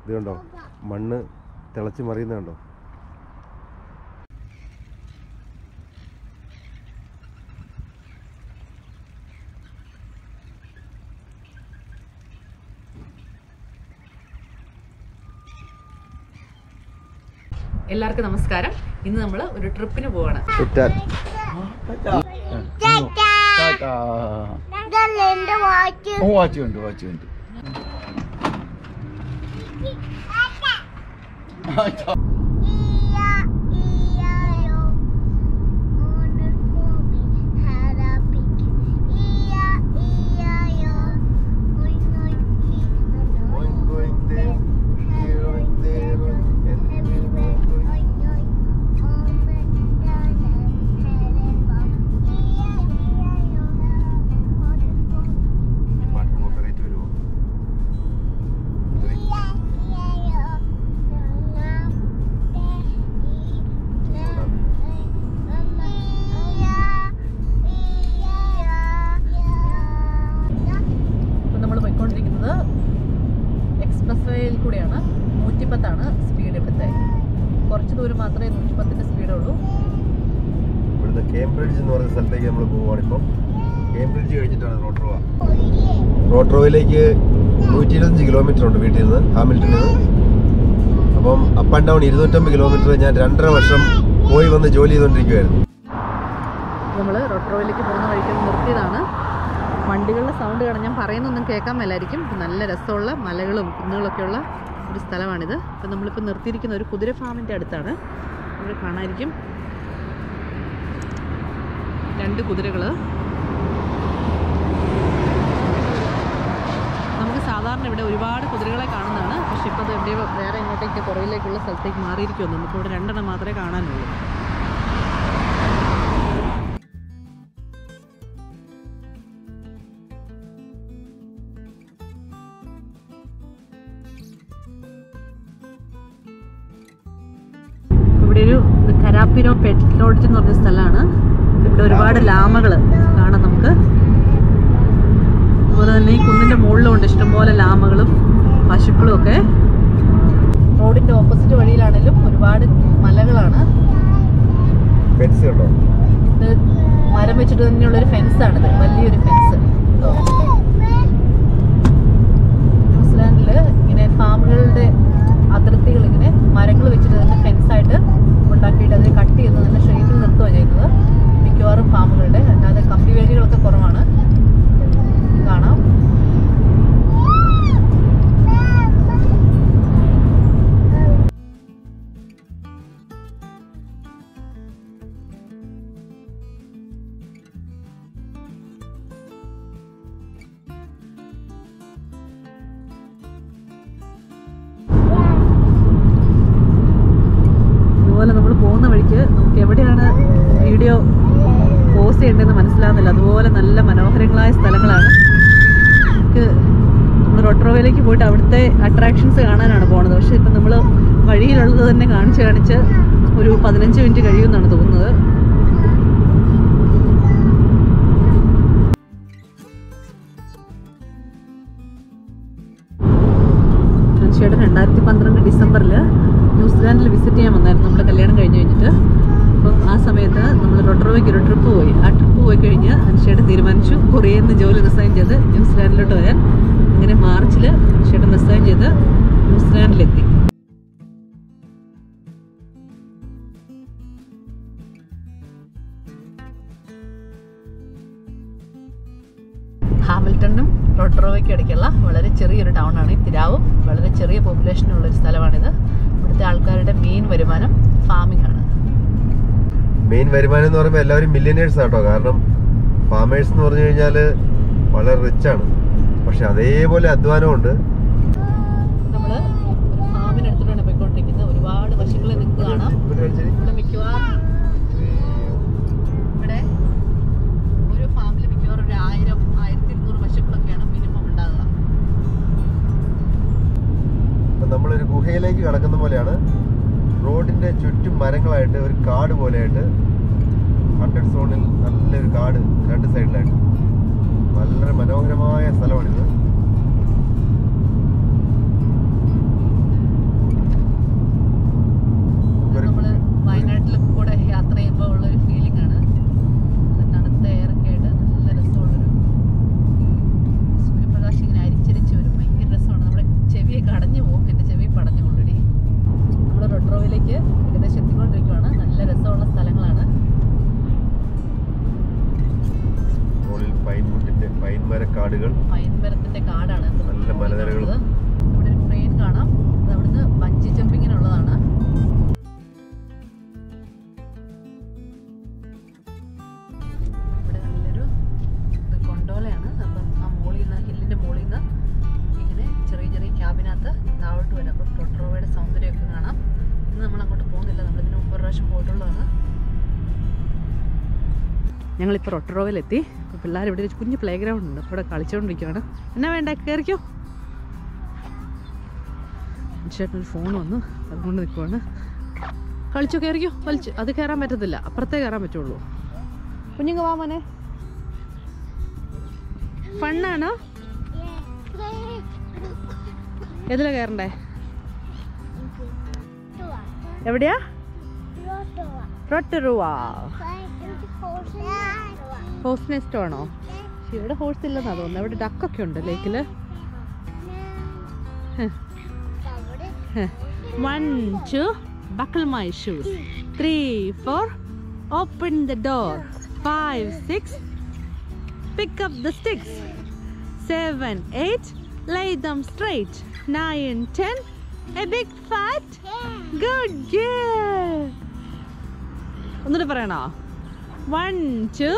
ഇത് കണ്ടോ മണ്ണ് തിളച്ച് മറിയുന്നത് കണ്ടോ എല്ലാവർക്കും നമസ്കാരം ഇന്ന് നമ്മൾ ഒരു ട്രിപ്പിന് പോവാണ് കുറ്റാൽ വാച്ച് ഉണ്ട് വാച്ച് ഉണ്ട് പാട്ട് കോപ്പറേറ്റ് വരുമോ ഇപ്പം നമ്മൾ പോയിക്കൊണ്ടിരിക്കുന്നത് എക്സ്പ്രസ് വേയിൽ കൂടെയാണ് നൂറ്റിപ്പത്താണ് സ്പീഡ് ഇവിടുത്തെ കുറച്ച് ദൂരം മാത്രമേ നൂറ്റിപ്പത്തിൻ്റെ സ്പീഡ് ഉള്ളൂ ഇവിടുന്ന് കേംബ്രിഡ്ജ് എന്ന് പറയുന്ന സ്ഥലത്തേക്ക് നമ്മൾ പോവുകയാണ് ഇപ്പം കേംബ്രിഡ്ജ് കഴിഞ്ഞിട്ടാണ് റോട്രോവ റോട്രോവിലേക്ക് നൂറ്റി ഇരുപത്തഞ്ച് കിലോമീറ്റർ ഉണ്ട് വീട്ടിൽ നിന്ന് ഹാമിൽട്ടണിൽ നിന്ന് അപ്പം അപ്പ് ആൻഡ് ഡൗൺ ഇരുന്നൂറ്റമ്പത് കിലോമീറ്റർ ഞാൻ രണ്ടര വർഷം പോയി വന്ന് ജോലി ചെയ്തുകൊണ്ടിരിക്കുമായിരുന്നു നമ്മൾ റോട്രോയിലേക്ക് പോകുന്ന വഴിക്ക് നിർത്തിയതാണ് വണ്ടികളുടെ സൗണ്ട് കാണാൻ ഞാൻ പറയുന്നൊന്നും കേൾക്കാൻ മേലായിരിക്കും നല്ല രസമുള്ള മലകളും കുന്നുകളൊക്കെയുള്ള ഒരു സ്ഥലമാണിത് അപ്പം നമ്മളിപ്പോൾ നിർത്തിയിരിക്കുന്ന ഒരു കുതിര ഫാമിൻ്റെ അടുത്താണ് ഇവിടെ കാണാതിരിക്കും രണ്ട് കുതിരകൾ നമുക്ക് സാധാരണ ഇവിടെ ഒരുപാട് കുതിരകളെ കാണുന്നതാണ് പക്ഷെ ഇപ്പോൾ അത് എവിടെയോ വേറെ ഇങ്ങോട്ടേക്ക് പുറകിലേക്കുള്ള സ്ഥലത്തേക്ക് മാറിയിരിക്കുമെന്ന് നമുക്ക് ഇവിടെ രണ്ടെണ്ണം മാത്രമേ കാണാനുള്ളൂ ഇവിടെ ഒരു കരാപ്പിനോ പെറ്റ് ലോഡ്ജ് എന്ന് പറഞ്ഞ സ്ഥലമാണ് ഇവിടെ ഒരുപാട് ലാമകൾ കാണാം നമുക്ക് അതുപോലെ തന്നെ ഈ കുന്നിന്റെ മുകളിലുണ്ട് ഇഷ്ടംപോലെ ലാമകളും പശുക്കളും ഒക്കെ റോഡിന്റെ ഓപ്പോസിറ്റ് വഴിയിലാണെങ്കിലും ഒരുപാട് മലകളാണ് ഫെൻസ് കണ്ടോ ഇത് മരം വെച്ചിട്ട് തന്നെയുള്ളൊരു ഫെൻസാണിത് വലിയൊരു ഫെൻസ് ന്യൂസിലാൻഡിൽ ഇങ്ങനെ ഫാമുകളുടെ അതിർത്തികൾ ഇങ്ങനെ മരങ്ങൾ വെച്ചിട്ട് തന്നെ ഫെൻസായിട്ട് ഉണ്ടാക്കിയിട്ട് അതിനെ കട്ട് ചെയ്ത് നല്ല ഷേപ്പിൽ നിർത്തുകയാണ് ചെയ്യുന്നത് മിക്കവാറും ഫാമുകളുടെ അല്ലാതെ കമ്പി വേലികളൊക്കെ കുറവാണ് കാണാം അതുപോലെ നമ്മൾ പോകുന്ന വഴിക്ക് നമുക്ക് എവിടെയാണ് വീഡിയോ പോസ് ചെയ്യേണ്ടതെന്ന് മനസ്സിലാകുന്നില്ല അതുപോലെ നല്ല മനോഹരങ്ങളായ സ്ഥലങ്ങളാണ് നമുക്ക് നമ്മൾ റൊട്രോവയിലേക്ക് പോയിട്ട് അവിടുത്തെ അട്രാക്ഷൻസ് കാണാനാണ് പോണത് പക്ഷേ ഇപ്പം നമ്മൾ വഴിയിലുള്ളത് തന്നെ കാണിച്ച് കാണിച്ച് ഒരു പതിനഞ്ച് മിനിറ്റ് കഴിയുമെന്നാണ് തോന്നുന്നത് ചേട്ടൻ രണ്ടായിരത്തി പന്ത്രണ്ട് ഡിസംബറിൽ ന്യൂസിലാൻഡിൽ വിസിറ്റ് ചെയ്യാൻ വന്നായിരുന്നു നമ്മുടെ കല്യാണം കഴിഞ്ഞ് കഴിഞ്ഞിട്ട് അപ്പം ആ സമയത്ത് നമ്മൾ റൊട്ടറോയ്ക്ക് ഒരു ട്രിപ്പ് പോയി ആ ട്രിപ്പ് പോയി കഴിഞ്ഞ് അനുഷേട്ടൻ തീരുമാനിച്ചു കൊറിയയിൽ നിന്ന് ജോലി റിസൈൻ ചെയ്ത് ന്യൂസിലാൻഡിലോട്ട് വരാൻ അങ്ങനെ മാർച്ചിൽ അനുഷേട്ടൻ റിസൈൻ ചെയ്ത് ന്യൂസിലാൻഡിലെത്തി ഹാമിൽട്ടണിനും റോട്ടറോവയ്ക്കും ഇടയ്ക്കുള്ള വളരെ ചെറിയൊരു ടൗൺ ആണ് ഈ തിരാവും വളരെ ചെറിയ പോപ്പുലേഷനുള്ള ഒരു സ്ഥലമാണിത് ഇവിടുത്തെ ആൾക്കാരുടെ മെയിൻ വരുമാനം ഫാമിംഗ് ആണ് മെയിൻ വരുമാനം എന്ന് പറയുമ്പോൾ എല്ലാവരും മില്യനേഴ്സ് ആട്ടോ കാരണം ഫാമേഴ്സ് എന്ന് പറഞ്ഞു കഴിഞ്ഞാൽ വളരെ റിച്ച് ആണ് പക്ഷെ അതേപോലെ അധ്വാനമുണ്ട് നമ്മൾ ഒരു ഫാമിനടുത്തോട്ടാണ് പോയിക്കൊണ്ടിരിക്കുന്നത് ഒരുപാട് പശുക്കളെ നിങ്ങൾക്ക് കാണാം ഇവിടെ മിക്കവാറും ഇവിടെ ഒരു ഫാമിൽ മിക്കവാറും ഒരു ആയിരം ആയിരത്തി ഇരുന്നൂറ് പശുക്കളൊക്കെയാണ് മിനിമം ഉണ്ടാകുക അപ്പൊ നമ്മളൊരു ഗുഹയിലേക്ക് കടക്കുന്ന പോലെയാണ് റോഡിന്റെ ചുറ്റും മരങ്ങളായിട്ട് ഒരു കാട് പോലെയായിട്ട് ഹൺഡ്രഡ് സോണിൽ നല്ലൊരു കാട് രണ്ട് സൈഡിലായിട്ട് വളരെ മനോഹരമായ സ്ഥലമാണിത് പൈൻമരക്കാടുകൾ പൈൻമരത്തിന്റെ കാടാണ് ഇത് നല്ല മലനിരകളും. കാണുന്നത്. ഇവിടെ ഒരു ട്രെയിൻ കാണാം അത് അവിടുന്ന് ബഞ്ചി ജമ്പിങ്ങിനുള്ളതാണ് ഇവിടെ നല്ലൊരു ഇത് കൊണ്ടോലയാണ് അപ്പം ആ മോളിൽ നിന്ന് ഹില്ലിന്റെ മോളിൽ നിന്ന് ഇങ്ങനെ ചെറിയ ചെറിയ ക്യാബിനകത്ത് താഴോട്ട് വരാം അപ്പം ടൊട്രോവയുടെ സൗന്ദര്യമൊക്കെ കാണാം ഇന്ന് നമ്മൾ അങ്ങോട്ട് പോകുന്നില്ല നമ്മൾ ഇതിന് മുമ്പ് ഒരു പ്രാവശ്യം പോയിട്ടുള്ളതാണ് ഞങ്ങളിപ്പോൾ റൊട്ടറോവിലെത്തി അപ്പോൾ പിള്ളേർ ഇവിടെ ഒരു കുഞ്ഞ് പ്ലേ ഗ്രൗണ്ട് ഉണ്ട് അപ്പോൾ ഇവിടെ കളിച്ചുകൊണ്ടിരിക്കുകയാണ് എന്നാ വേണ്ട കയറിക്കോ ചേട്ടനൊരു ഫോൺ വന്നു അതുകൊണ്ട് നിൽക്കുവാണ് കളിച്ചോ കയറിക്കോ വലിച്ചു അത് കയറാൻ പറ്റത്തില്ല അപ്പുറത്തേ കയറാൻ പറ്റുള്ളൂ കുഞ്ഞുങ്ങ വാ മോനെ ഫണ്ണാണോ എതിലാ കയറണ്ടേ എവിടെയാ റൊട്ടറുവാ ഹോഴ്സ് നെസ്റ്റ് ആണോ പക്ഷെ ഇവിടെ ഹോഴ്സ് ഇല്ലെന്നാ തോന്നുന്നത് ഇവിടെ ഡക്കൊക്കെ ഉണ്ട് ലേക്കില് one two buckle my shoes three four open the door five six pick up the sticks seven eight lay them straight nine ten a big fat good ഒന്നുകൂടെ പറയണോ വൺ ടു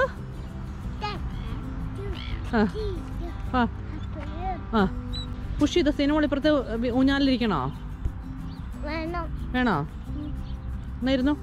ആ ആ ആ പുഷ് ചെയ്ത സിനിമ ഇപ്പുറത്ത് ഊഞ്ഞാലിരിക്കണോ വേണം വേണോ എന്നായിരുന്നു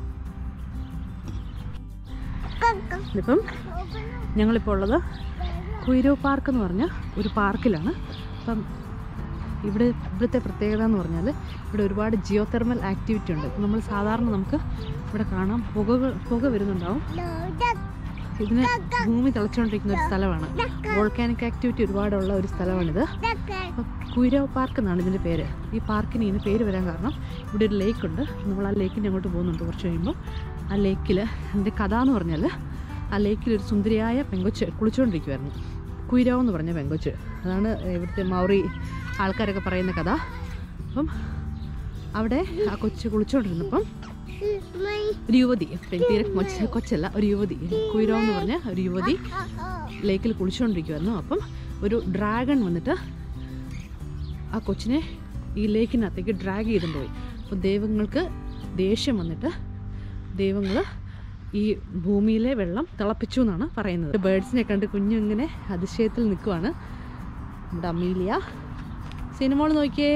ഇപ്പം ഞങ്ങളിപ്പോൾ ഉള്ളത് കുയിരോ പാർക്ക് എന്ന് പറഞ്ഞ ഒരു പാർക്കിലാണ് അപ്പം ഇവിടെ ഇവിടുത്തെ പ്രത്യേകത എന്ന് പറഞ്ഞാൽ ഇവിടെ ഒരുപാട് ജിയോ തെർമൽ ആക്ടിവിറ്റി ഉണ്ട് ഇപ്പം നമ്മൾ സാധാരണ നമുക്ക് ഇവിടെ കാണാം പുകകൾ പുക വരുന്നുണ്ടാവും ഇതിന് ഭൂമി തിളച്ചുകൊണ്ടിരിക്കുന്ന ഒരു സ്ഥലമാണ് വോൾക്കാനിക് ആക്ടിവിറ്റി ഒരുപാടുള്ള ഒരു സ്ഥലമാണിത് അപ്പം കുയിരോ പാർക്ക് എന്നാണ് ഇതിൻ്റെ പേര് ഈ പാർക്കിന് ഇതിന് പേര് വരാൻ കാരണം ഇവിടെ ഒരു ലേക്ക് ഉണ്ട് നമ്മൾ ആ ലേക്കിൻ്റെ അങ്ങോട്ട് പോകുന്നുണ്ട് കുറച്ച് കഴിയുമ്പോൾ ആ ലേക്കിൽ എൻ്റെ കഥ എന്ന് പറഞ്ഞാൽ ആ ലേക്കിൽ ഒരു സുന്ദരിയായ പെങ്കൊച്ച് കുളിച്ചുകൊണ്ടിരിക്കുമായിരുന്നു കുയിരോ എന്ന് പറഞ്ഞ പെങ്കൊച്ച് അതാണ് ഇവിടുത്തെ മൗറി ആൾക്കാരൊക്കെ പറയുന്ന കഥ അപ്പം അവിടെ ആ കൊച്ച് കുളിച്ചുകൊണ്ടിരുന്നപ്പം ഒരു യുവതി തീരെ കൊച്ച് കൊച്ചല്ല ഒരു യുവതി കുയിരോ എന്ന് പറഞ്ഞ ഒരു യുവതി ലേക്കിൽ കുളിച്ചുകൊണ്ടിരിക്കുമായിരുന്നു അപ്പം ഒരു ഡ്രാഗൺ വന്നിട്ട് ആ കൊച്ചിനെ ഈ ലേക്കിനകത്തേക്ക് ഡ്രാഗ് ചെയ്തുകൊണ്ട് പോയി അപ്പോൾ ദൈവങ്ങൾക്ക് ദേഷ്യം വന്നിട്ട് ദൈവങ്ങൾ ഈ ഭൂമിയിലെ വെള്ളം തിളപ്പിച്ചു എന്നാണ് പറയുന്നത് ബേഡ്സിനെ കണ്ട് കുഞ്ഞിങ്ങനെ അതിശയത്തിൽ നിൽക്കുവാണ് നമ്മുടെ അമീലിയ സിനിമകൾ നോക്കിയേ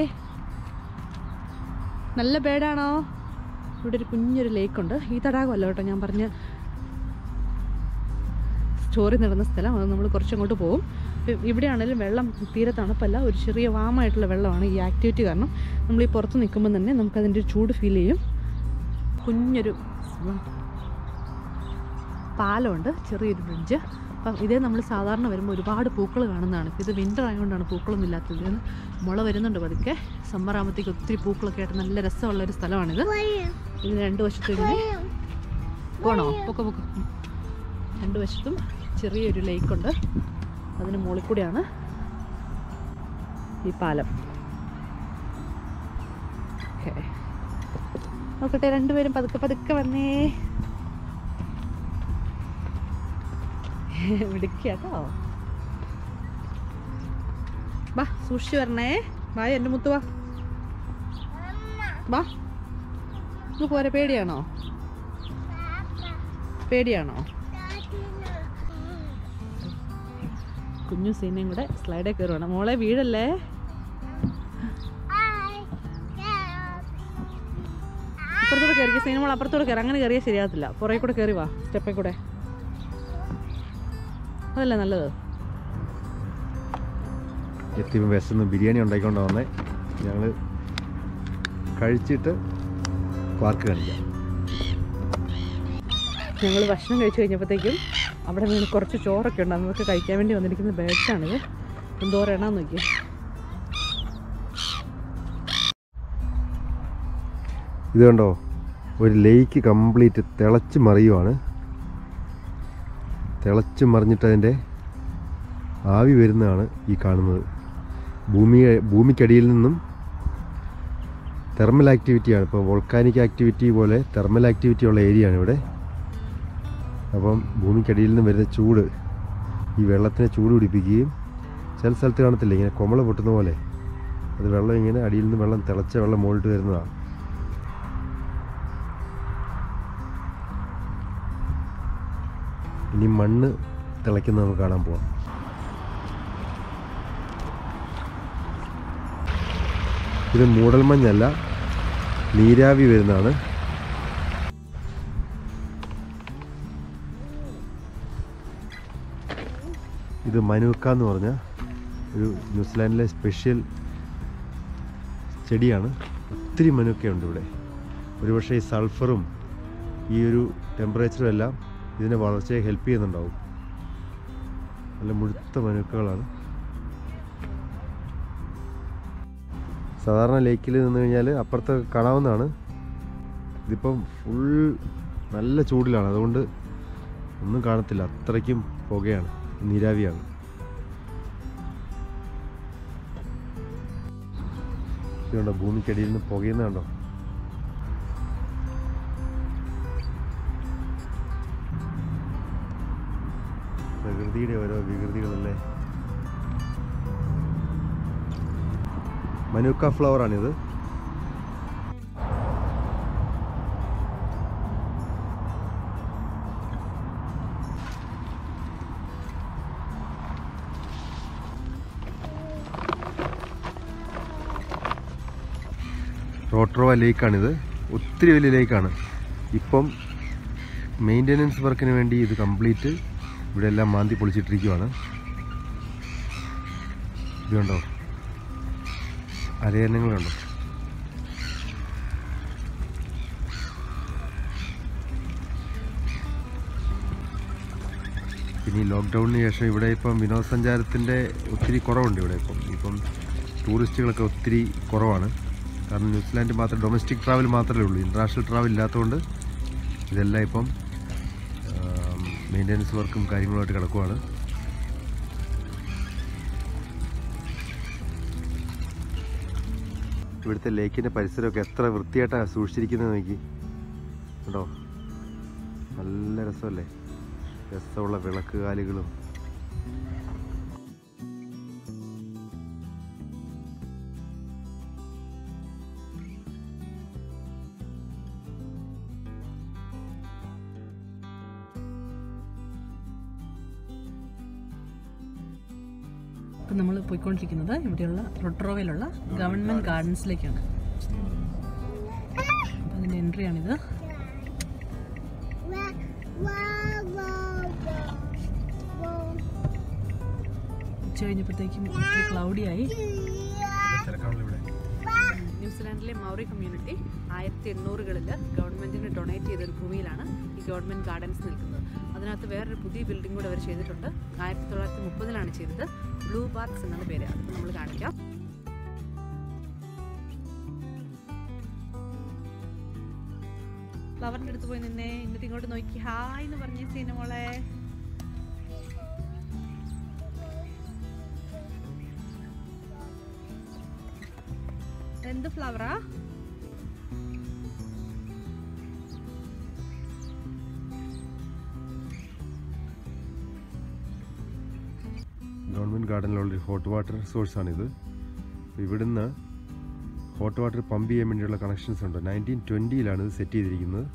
നല്ല ബേഡാണോ ഇവിടെ ഒരു കുഞ്ഞൊരു ലേക്കുണ്ട് ഈ തടാകമല്ല കേട്ടോ ഞാൻ പറഞ്ഞ സ്റ്റോറി നടന്ന സ്ഥലം അത് നമ്മൾ കുറച്ചങ്ങോട്ട് പോകും ഇപ്പം ഇവിടെയാണെങ്കിലും വെള്ളം തീരെ തണുപ്പല്ല ഒരു ചെറിയ വാമായിട്ടുള്ള വെള്ളമാണ് ഈ ആക്ടിവിറ്റി കാരണം നമ്മൾ ഈ പുറത്ത് നിൽക്കുമ്പോൾ തന്നെ നമുക്കതിൻ്റെ ഒരു ചൂട് ഫീൽ ചെയ്യും കുഞ്ഞൊരു പാലമുണ്ട് ചെറിയൊരു ബ്രിഡ്ജ് അപ്പം ഇതേ നമ്മൾ സാധാരണ വരുമ്പോൾ ഒരുപാട് പൂക്കൾ കാണുന്നതാണ് ഇത് വിൻ്റർ ആയതുകൊണ്ടാണ് പൂക്കളൊന്നും ഇല്ലാത്തത് ഇതിന് മുള വരുന്നുണ്ട് പതുക്കെ സമ്മർ ആകുമ്പോഴത്തേക്ക് ഒത്തിരി പൂക്കളൊക്കെ ആയിട്ട് നല്ല രസമുള്ള ഒരു സ്ഥലമാണിത് ഇതിന് രണ്ട് വശത്തും ഇങ്ങനെ പോണോ പൊക്ക പൊക്ക ഉം. രണ്ട് വശത്തും ചെറിയൊരു ലേക്കുണ്ട് അതിന് മുകളിൽ കൂടിയാണ് ഈ പാലം ഓക്കെ നോക്കട്ടെ രണ്ടുപേരും പതുക്കെ പതുക്കെ വന്നേ വിളിക്കാട്ടോ വാ സൂക്ഷിച്ച് വരണേ വാ എൻ്റെ മുത്ത് വാ വാ ഇത് പോരെ പേടിയാണോ പേടിയാണോ കുഞ്ഞു സീനയും കൂടെ സ്ലൈഡേ കയറുവാണ് മോളെ വീഴല്ലേ അപ്പുറത്തൂടെ കയറി സീന മോൾ അപ്പുറത്തൂടെ കയറി അങ്ങനെ കയറിയാൽ ശരിയാകത്തില്ല പുറകെ കൂടെ കയറി വാ സ്റ്റെപ്പിൽ കൂടെ അതല്ലേ നല്ലത് എത്തിയപ്പോൾ വിശന്ന് ബിരിയാണി ഉണ്ടാക്കിക്കൊണ്ട് വന്നേ ഞങ്ങൾ കഴിച്ചിട്ട് പാർക്ക് കാണിക്കാം ഞങ്ങൾ ഭക്ഷണം കഴിച്ചു കഴിഞ്ഞപ്പോഴത്തേക്കും അവിടെ നിന്ന് കുറച്ച് ചോറൊക്കെ ഉണ്ട് അതൊക്കെ കഴിക്കാൻ വേണ്ടി വന്നിരിക്കുന്ന ബേഡ്സാണിത് എന്തോരം എണ്ണാന്ന് നോക്കി ഇത് കണ്ടോ ഒരു ലേക്ക് കംപ്ലീറ്റ് തിളച്ച് മറിയുവാണ് തിളച്ച് മറിഞ്ഞിട്ട് അതിൻ്റെ ആവി വരുന്നതാണ് ഈ കാണുന്നത് ഭൂമി ഭൂമിക്കടിയിൽ നിന്നും തെർമൽ ആക്ടിവിറ്റിയാണ് ഇപ്പോൾ വോൾക്കാനിക് ആക്ടിവിറ്റി പോലെ തെർമൽ ആക്ടിവിറ്റി ഉള്ള ഏരിയയാണ് ഇവിടെ അപ്പം ഭൂമിക്കടിയിൽ നിന്ന് വരുന്ന ചൂട് ഈ വെള്ളത്തിനെ ചൂട് പിടിപ്പിക്കുകയും ചില സ്ഥലത്ത് കാണത്തില്ല ഇങ്ങനെ കൊമള പൊട്ടുന്ന പോലെ അത് വെള്ളം ഇങ്ങനെ അടിയിൽ നിന്ന് വെള്ളം തിളച്ച വെള്ളം മുകളിട്ട് വരുന്നതാണ് ഇനി മണ്ണ് തിളയ്ക്കുന്നത് നമുക്ക് കാണാൻ പോവാം ഇത് മൂടൽമഞ്ഞല്ല നീരാവി വരുന്നതാണ് ഇത് മനുക്ക എന്ന് പറഞ്ഞ ഒരു ന്യൂസിലാൻഡിലെ സ്പെഷ്യൽ ചെടിയാണ് ഒത്തിരി മനുക്കയുണ്ട് ഇവിടെ ഒരുപക്ഷെ ഈ സൾഫറും ഈ ഒരു ടെമ്പറേച്ചറും എല്ലാം ഇതിനെ വളർച്ചയെ ഹെൽപ്പ് ചെയ്യുന്നുണ്ടാവും നല്ല മുഴുത്ത മനുക്കകളാണ് സാധാരണ ലേക്കിൽ നിന്ന് കഴിഞ്ഞാൽ അപ്പുറത്ത് കാണാവുന്നതാണ് ഇതിപ്പം ഫുൾ നല്ല ചൂടിലാണ് അതുകൊണ്ട് ഒന്നും കാണത്തില്ല അത്രയ്ക്കും പുകയാണ് നീരാവിയാണ് ഇതുണ്ടോ ഭൂമിക്കടിയിൽ നിന്ന് പുകയുന്നുണ്ടോ പ്രകൃതിയുടെ ഓരോ വികൃതികളല്ലേ മനുക്ക ഫ്ലവർ ആണിത് റോട്രോവ ലേക്കാണിത് ഒത്തിരി വലിയ ലേക്കാണ് ഇപ്പം മെയിൻ്റെനൻസ് വർക്കിന് വേണ്ടി ഇത് കംപ്ലീറ്റ് ഇവിടെ എല്ലാം മാന്തി പൊളിച്ചിട്ടിരിക്കുവാണ് ഇതുണ്ടോ അരയന്നങ്ങളുണ്ടോ പിന്നെ ഈ ലോക്ക്ഡൗണിന് ശേഷം ഇവിടെ ഇപ്പം വിനോദസഞ്ചാരത്തിൻ്റെ ഒത്തിരി കുറവുണ്ട് ഇവിടെ ഇപ്പം ഇപ്പം ടൂറിസ്റ്റുകളൊക്കെ ഒത്തിരി കുറവാണ് കാരണം ന്യൂസിലാൻഡ് മാത്രം ഡൊമസ്റ്റിക് ട്രാവൽ മാത്രമേ ഉള്ളൂ ഇൻ്റർനാഷണൽ ട്രാവൽ ഇല്ലാത്തതുകൊണ്ട് ഇതെല്ലാം ഇപ്പം മെയിൻ്റനൻസ് വർക്കും കാര്യങ്ങളുമായിട്ട് കിടക്കുവാണ് ഇവിടുത്തെ ലേക്കിൻ്റെ പരിസരമൊക്കെ എത്ര വൃത്തിയായിട്ടാണ് സൂക്ഷിച്ചിരിക്കുന്നത് നോക്കി കേട്ടോ നല്ല രസമല്ലേ രസമുള്ള വിളക്കുകാലുകളും ഇപ്പം നമ്മൾ പോയിക്കൊണ്ടിരിക്കുന്നത് ഇവിടെയുള്ള റൊട്രോവയിലുള്ള ഗവൺമെൻറ് ഗാർഡൻസിലേക്കാണ് അപ്പം അതിൻ്റെ എൻട്രിയാണിത് ഉച്ച കഴിഞ്ഞപ്പോഴത്തേക്കും ഒത്തിരി ക്ലൗഡിയായി ന്യൂസിലാൻഡിലെ മൗറി കമ്മ്യൂണിറ്റി ആയിരത്തി എണ്ണൂറുകളിൽ ഗവൺമെൻറ്റിന് ഡൊണേറ്റ് ചെയ്ത ഒരു ഭൂമിയിലാണ് ഈ ഗവൺമെൻറ് ഗാർഡൻസ് നിൽക്കുന്നത് അതിനകത്ത് വേറൊരു പുതിയ ബിൽഡിംഗ് കൂടെ അവർ ചെയ്തിട്ടുണ്ട് ആയിരത്തി തൊള്ളായിരത്തി മുപ്പതിലാണ് ചെയ്തത് ബ്ലൂ പാർക്സ് എന്നാണ് പേര് അത് നമ്മൾ കാണിക്കാം ഫ്ലവറിൻ്റെ അടുത്ത് പോയി നിന്നേ എന്നിട്ട് ഇങ്ങോട്ട് നോക്കി ഹായ് എന്ന് പറഞ്ഞ സീന മോളെ എന്ത് ഫ്ലവറാ ഗവൺമെൻറ് ഗാർഡനിലുള്ള ഹോട്ട് വാട്ടർ സോഴ്സാണിത് ഇവിടുന്ന് ഹോട്ട് വാട്ടർ പമ്പ് ചെയ്യാൻ വേണ്ടിയുള്ള കണക്ഷൻസ് ഉണ്ട് നയൻറ്റീൻ ട്വൻറ്റിയിലാണ് ഇത് സെറ്റ് ചെയ്തിരിക്കുന്നത്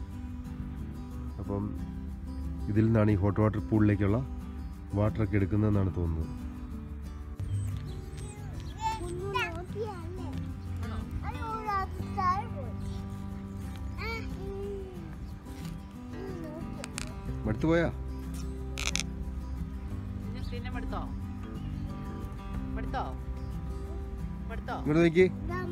അപ്പം ഇതിൽ നിന്നാണ് ഈ ഹോട്ട് വാട്ടർ പൂളിലേക്കുള്ള വാട്ടറൊക്കെ എടുക്കുന്നതെന്നാണ് തോന്നുന്നത് മടുത്തു പോയാ സീന മടുത്തോ മടുത്തോ മടുത്തോ ഇങ്ങോട്ട് നോക്കി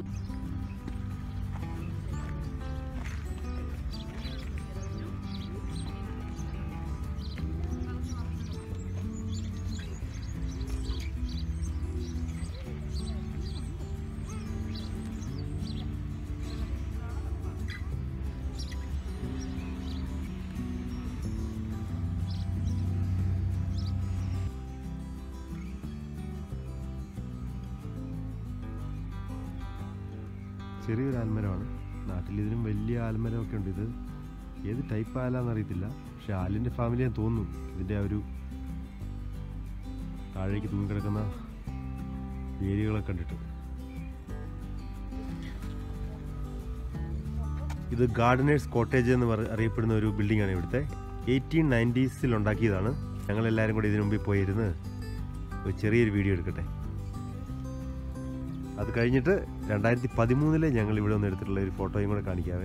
ചെറിയൊരു ആൽമരമാണ് നാട്ടിൽ ഇതിനും വലിയ ആൽമരമൊക്കെ ഉണ്ട് ഇത് ഏത് ടൈപ്പ് ആലാന്ന് അറിയത്തില്ല പക്ഷെ ആലിൻ്റെ ഫാമിലി ഞാൻ തോന്നുന്നു ഇതിൻ്റെ ആ ഒരു താഴേക്ക് തൂങ്ങിക്കിടക്കുന്ന വേലികളൊക്കെ കണ്ടിട്ട് ഇത് ഗാർഡനേഴ്സ് കോട്ടേജ് എന്ന് പറ അറിയപ്പെടുന്ന ഒരു ബിൽഡിംഗ് ആണ് ഇവിടുത്തെ എയ്റ്റീൻ നയൻറ്റീസിൽ ഉണ്ടാക്കിയതാണ് ഞങ്ങൾ എല്ലാവരും കൂടി ഇതിനു മുമ്പിൽ പോയിരുന്ന് ഒരു ചെറിയൊരു വീഡിയോ എടുക്കട്ടെ അത് കഴിഞ്ഞിട്ട് രണ്ടായിരത്തി പതിമൂന്നിലെ ഞങ്ങൾ ഇവിടെ ഒന്ന് എടുത്തിട്ടുള്ള ഒരു ഫോട്ടോയും കൂടെ കാണിക്കാവേ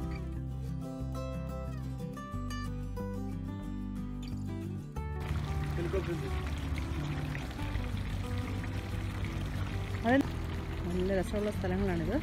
അത് നല്ല രസമുള്ള സ്ഥലങ്ങളാണിത്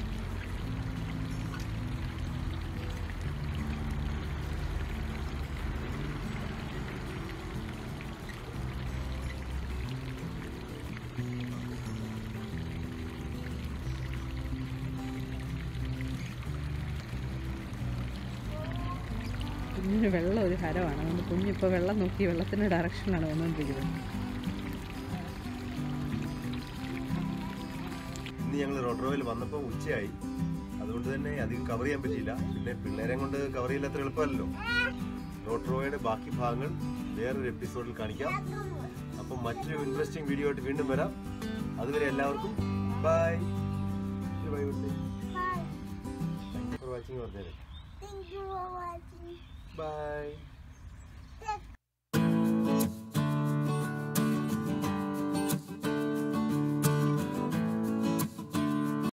കുഞ്ഞിന് വെള്ളം ഒരു ഹരമാണ് അതുകൊണ്ട് കുഞ്ഞിപ്പോൾ വെള്ളം നോക്കി വെള്ളത്തിൻ്റെ ഡയറക്ഷനിലാണ് വന്നുകൊണ്ടിരിക്കുന്നത് ഇന്ന് ഞങ്ങൾ റോഡ്രോയിൽ വന്നപ്പോൾ ഉച്ചയായി അതുകൊണ്ട് തന്നെ അധികം കവർ ചെയ്യാൻ പറ്റിയില്ല പിന്നെ പിള്ളേരെ കൊണ്ട് കവർ ചെയ്യില്ലാത്ര എളുപ്പമല്ലല്ലോ റോഡ്രോയുടെ ബാക്കി ഭാഗങ്ങൾ വേറൊരു എപ്പിസോഡിൽ കാണിക്കാം അപ്പം മറ്റൊരു ഇൻട്രസ്റ്റിംഗ് വീഡിയോ ആയിട്ട് വീണ്ടും വരാം അതുവരെ എല്ലാവർക്കും bye bye Bye. For watching പറഞ്ഞേരെ Thank you for watching. Bye Take